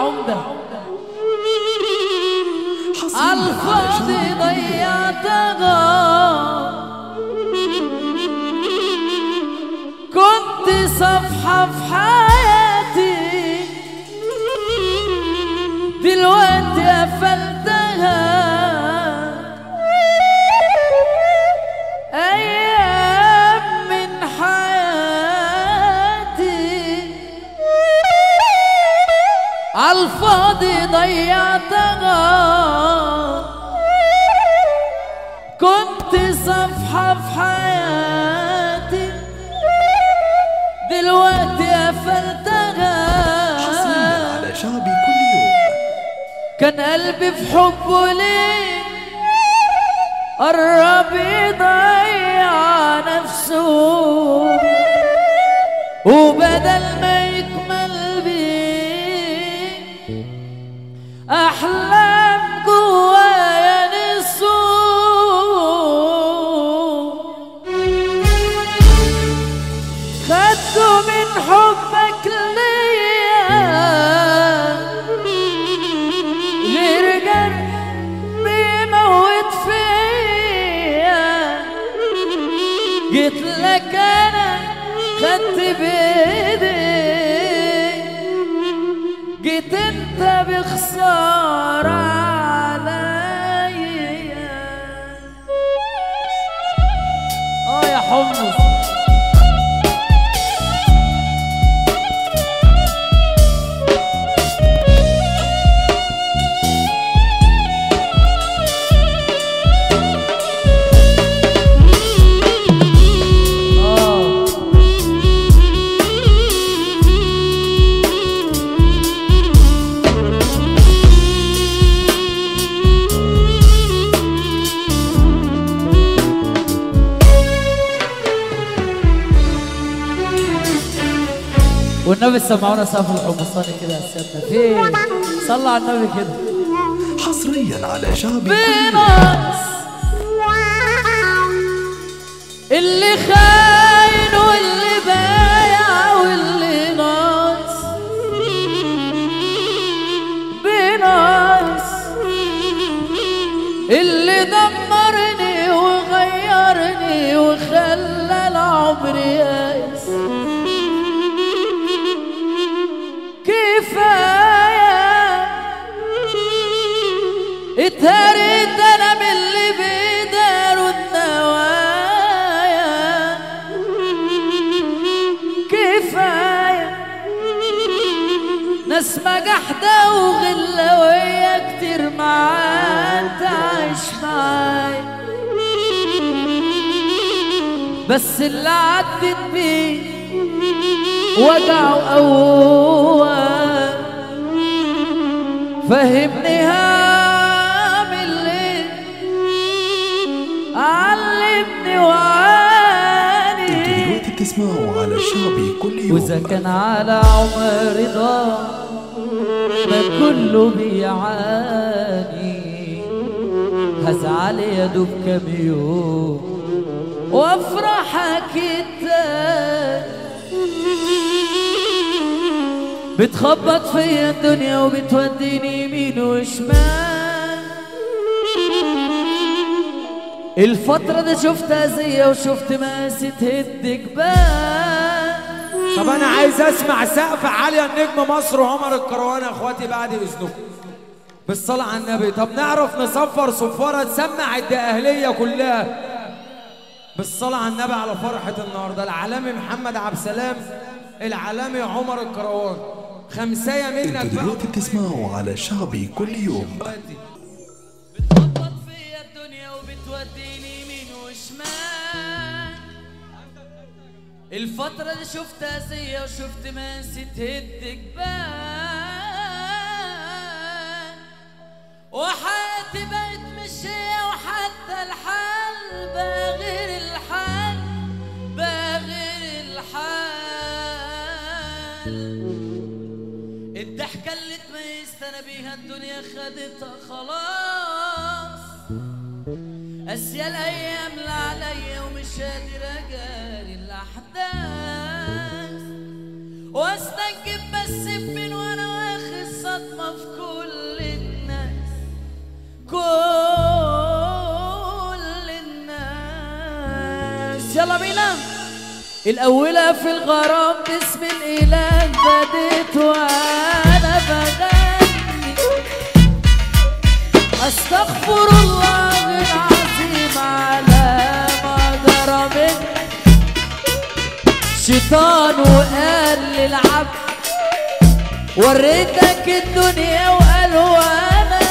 عمدة عالفاضي ضيعتها كنت صفحة في حياتي دلوقتي قفلتها أيام من حياتي عالفاضي ضيعتها كنت صفحة في حياتي دلوقتي قفلتها حصريا على شعبي كل يوم كان قلبي في حبه ليه قرب يضيع نفسه وبدل ما يكمل بيه أحلام جوايا نسوه خدته من حبك ليا غير جرح بيموت فيا جيت لك انا خدت بايدي جيت انت بخسارة عليا اه يا حمص آه. والنبي سمعونا سقف الحمصاني كده يا سيادنا فين صلى على النبي كده حصريا على شعبي كل يوم بناس اللي خاين واللي بايع واللي ناقص بناس اللي دمرني وغيرني وخلى العمر يائس كفايه اتهريت انا من اللي بيداروا النوايا كفايه ناس مجحدة وغلاوية كتير معاك تعيش معايا بس اللي عدت بيه وجع وقوى فهمني هعمل ايه علمني انتوا وعاني دلوقتي بتسمعوا على شعبي كل يوم واذا كان على عمر رضا ما كله بيعاني هزعل يا دوب كام يوم وافرح اكيد بتخبط فيا الدنيا وبتوديني يمين وشمال الفترة دي شفت أذية وشفت ماسي تهد جبال طب انا عايز اسمع سقف عالية النجم مصر وعمر الكروان يا اخواتي بعد اذنكم بالصلاة على النبي طب نعرف نصفر صفارة تسمع الدقهلية كلها بالصلاة على النبي على فرحة النهاردة العالمي محمد عبد السلام العالمي عمر الكروان خمسية منك انتوا بقى دلوقتي بتسمعوا على شعبي كل يوم بتخبط فيا الدنيا وبتوديني يمين وشمال الفترة اللي شفت أذية وشفت ماسي تهد جبال وحياتي بقت مش هي وحتى الحال بقى غير الحال بقى غير الحال الضحكة اللي اتميزت انا بيها الدنيا خدتها خلاص اسيا الايام لا عليا ومش قادر اجاري الاحداث واستنجد بس بين وانا واخد صدى صدمة في كل الناس كل الناس يلا بينا الأولى في الغرام باسم الإله بديت وأنا بغني أستغفر الله العظيم على ما جرى مني شيطان وقال للعبد وريتك الدنيا وألوانا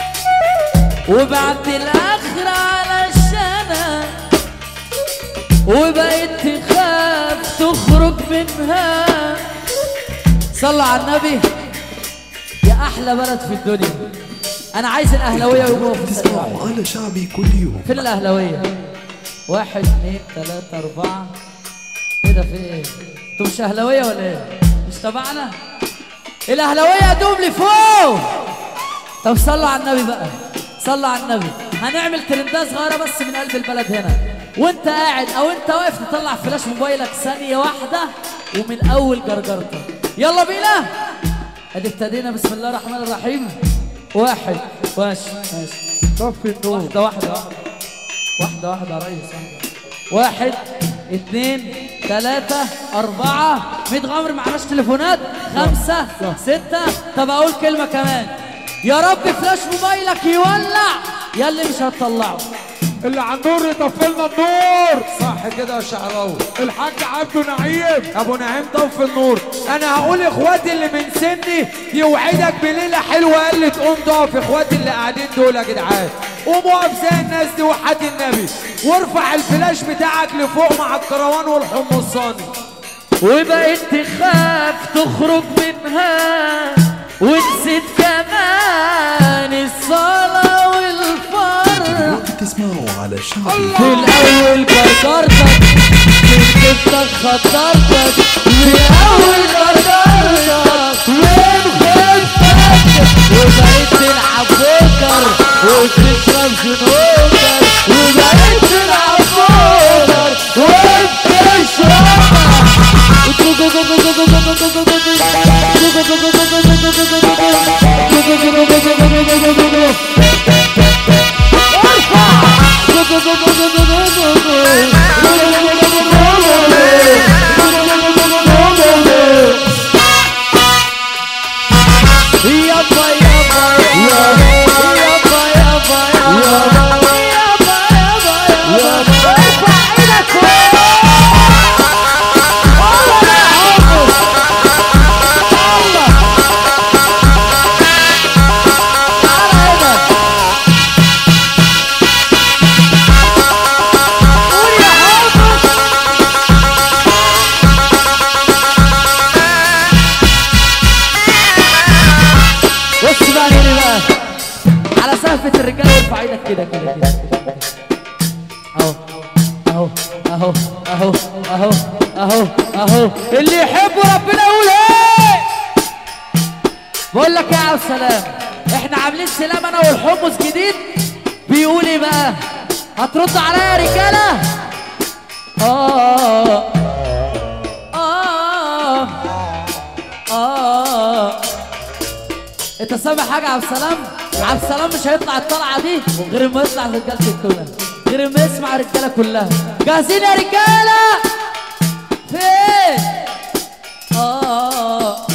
وبعت الآخرة علشانها وبقيت تخاف تخرج منها صلى على النبي يا أحلى بلد في الدنيا أنا عايز الأهلوية يبقوا في السريع تسمعوا على شعبي كل يوم فين الأهلوية؟ واحد اثنين ثلاثة أربعة إيه ده في إيه؟ أنتوا مش أهلوية ولا إيه؟ مش تبعنا؟ الأهلوية دوم لفوق طب صلوا على النبي بقى صلوا على النبي هنعمل ترندات صغيرة بس من قلب البلد هنا وانت قاعد او انت واقف تطلع فلاش موبايلك ثانية واحدة ومن أول جرجرتك يلا بينا ادي ابتدينا بسم الله الرحمن الرحيم واحد ماشي ماشي طفي النور واحدة واحدة واحدة واحدة واحدة يا ريس واحد. واحد اثنين ثلاثة أربعة ميت غمر معناش تليفونات خمسة ستة طب أقول كلمة كمان يا رب فلاش موبايلك يولع يا اللي مش هتطلعه اللي على النور يطفي لنا النور صح كده يا شعراوي الحاج عبده نعيم ابو نعيم طفي النور انا هقول اخواتي اللي من سني يوعدك بليله حلوه قال لي تقوم تقف اخواتي اللي قاعدين دول يا جدعان قوم اقف زي الناس دي وحد النبي وارفع الفلاش بتاعك لفوق مع الكروان والحمصاني وبقيت تخاف تخرج منها ونسيت كمان الصلاة والفرح دلوقتي تسمعوا على شعبي في الأول كركرتك في كتفك خطرتك في أول كركرتك وين خفتك وبقيت تلعب بوكر وتشرب جنوكر وبقيت تلعب بوكر وتشرب يابا يابا يابا يابا يابا يابا يابا يابا يابا ارفع ايدك فوق الله يا عمو الله تعالى هنا قول يا عمو بص بقى هنا بقى على سقفة الرجالة ارفع ايدك كده كده كده اهو اهو اهو اهو اهو اهو اهو اللي يحبه ربنا يقول ايه بقول لك ايه يا عبد السلام احنا عاملين سلام انا والحمص جديد بيقول ايه بقى هترد عليا يا رجاله اه اه اه انت سامع حاجه يا عبد السلام عبد السلام مش هيطلع الطلعه دي غير ما يطلع رجالته كلها غير ما يسمع الرجاله كلها جاهزين يا رجاله فين اه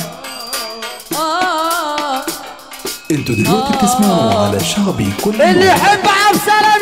اه انتوا دلوقتي بتسمعوا على شعبي كل اللي يوم يحب عبد السلام